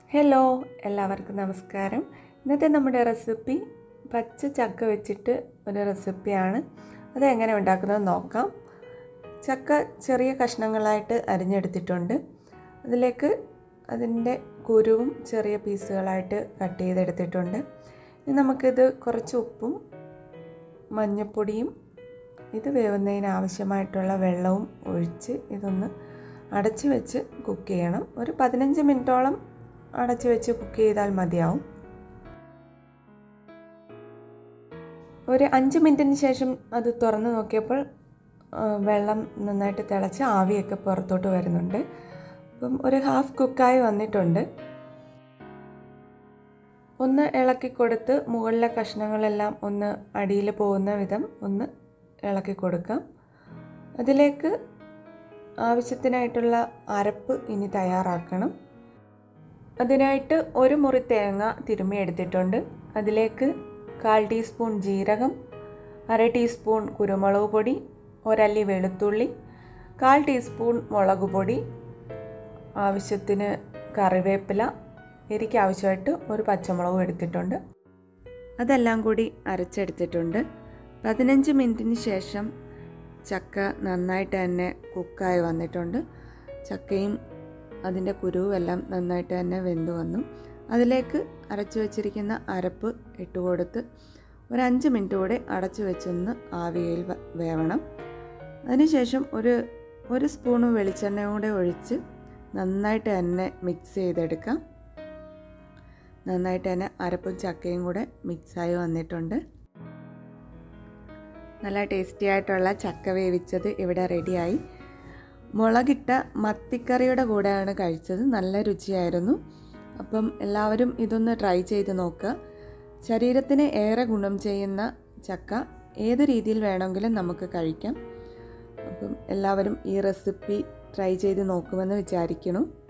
hello എല്ലാവർക്കും നമസ്കാരം ഇന്നത്തെ നമ്മുടെ റെസിപ്പി പച്ച ചക്ക വെച്ചിട്ട് ഒരു റെസിപ്പിയാണ് അത് എങ്ങനെ ഉണ്ടാക്കുന്നത് നോക്കാം ചക്ക ചെറിയ കഷ്ണങ്ങളായിട്ട് അരിഞ്ഞെടുത്തിട്ടുണ്ട് അതിലേക്ക് അതിൻ്റെ കുരുവും ചെറിയ പീസുകളായിട്ട് കട്ട് ചെയ്തെടുത്തിട്ടുണ്ട് ഇനി നമുക്കിത് കുറച്ച് ഉപ്പും മഞ്ഞൾപ്പൊടിയും ഇത് വേവുന്നതിന് ആവശ്യമായിട്ടുള്ള വെള്ളവും ഒഴിച്ച് ഇതൊന്ന് അടച്ച് വെച്ച് കുക്ക് ചെയ്യണം ഒരു പതിനഞ്ച് മിനിറ്റോളം അടച്ച് വെച്ച് കുക്ക് ചെയ്താൽ മതിയാവും ഒരു അഞ്ച് മിനിറ്റിന് ശേഷം അത് തുറന്ന് നോക്കിയപ്പോൾ വെള്ളം നന്നായിട്ട് തിളച്ച് ആവിയൊക്കെ പുറത്തോട്ട് വരുന്നുണ്ട് അപ്പം ഒരു ഹാഫ് കുക്കായി വന്നിട്ടുണ്ട് ഒന്ന് ഇളക്കി കൊടുത്ത് മുകളിലെ കഷ്ണങ്ങളെല്ലാം ഒന്ന് അടിയിൽ പോകുന്ന വിധം ഒന്ന് ഇളക്കി കൊടുക്കാം അതിലേക്ക് ആവശ്യത്തിനായിട്ടുള്ള അരപ്പ് ഇനി തയ്യാറാക്കണം അതിനായിട്ട് ഒരു മുറി തേങ്ങ തിരുമ്മി എടുത്തിട്ടുണ്ട് അതിലേക്ക് കാൽ ടീസ്പൂൺ ജീരകം അര ടീസ്പൂൺ കുരുമുളക് പൊടി ഒരല്ലി വെളുത്തുള്ളി കാൽ ടീസ്പൂൺ മുളക് പൊടി ആവശ്യത്തിന് കറിവേപ്പില എരിക്ക് ആവശ്യമായിട്ട് ഒരു പച്ചമുളകും എടുത്തിട്ടുണ്ട് അതെല്ലാം കൂടി അരച്ചെടുത്തിട്ടുണ്ട് പതിനഞ്ച് മിനിറ്റിന് ശേഷം ചക്ക നന്നായിട്ട് തന്നെ കുക്കായി വന്നിട്ടുണ്ട് ചക്കയും അതിൻ്റെ കുരുവും എല്ലാം നന്നായിട്ട് തന്നെ വെന്ത് വന്നു അതിലേക്ക് അരച്ചു വച്ചിരിക്കുന്ന അരപ്പ് ഇട്ട് കൊടുത്ത് ഒരു അഞ്ച് മിനിറ്റ് കൂടെ അടച്ചു വെച്ചൊന്ന് ആവിയിൽ വേവണം അതിനുശേഷം ഒരു ഒരു സ്പൂണ് വെളിച്ചെണ്ണ കൂടെ ഒഴിച്ച് നന്നായിട്ട് തന്നെ മിക്സ് ചെയ്തെടുക്കാം നന്നായിട്ട് തന്നെ അരപ്പും ചക്കയും കൂടെ മിക്സായി വന്നിട്ടുണ്ട് നല്ല ടേസ്റ്റി ആയിട്ടുള്ള ചക്ക വേവിച്ചത് ഇവിടെ റെഡിയായി മുളകിട്ട മത്തിക്കറിയുടെ കൂടെയാണ് കഴിച്ചത് നല്ല രുചിയായിരുന്നു അപ്പം എല്ലാവരും ഇതൊന്ന് ട്രൈ ചെയ്ത് നോക്കുക ശരീരത്തിന് ഏറെ ഗുണം ചെയ്യുന്ന ചക്ക ഏത് രീതിയിൽ വേണമെങ്കിലും നമുക്ക് കഴിക്കാം അപ്പം എല്ലാവരും ഈ റെസിപ്പി ട്രൈ ചെയ്ത് നോക്കുമെന്ന് വിചാരിക്കുന്നു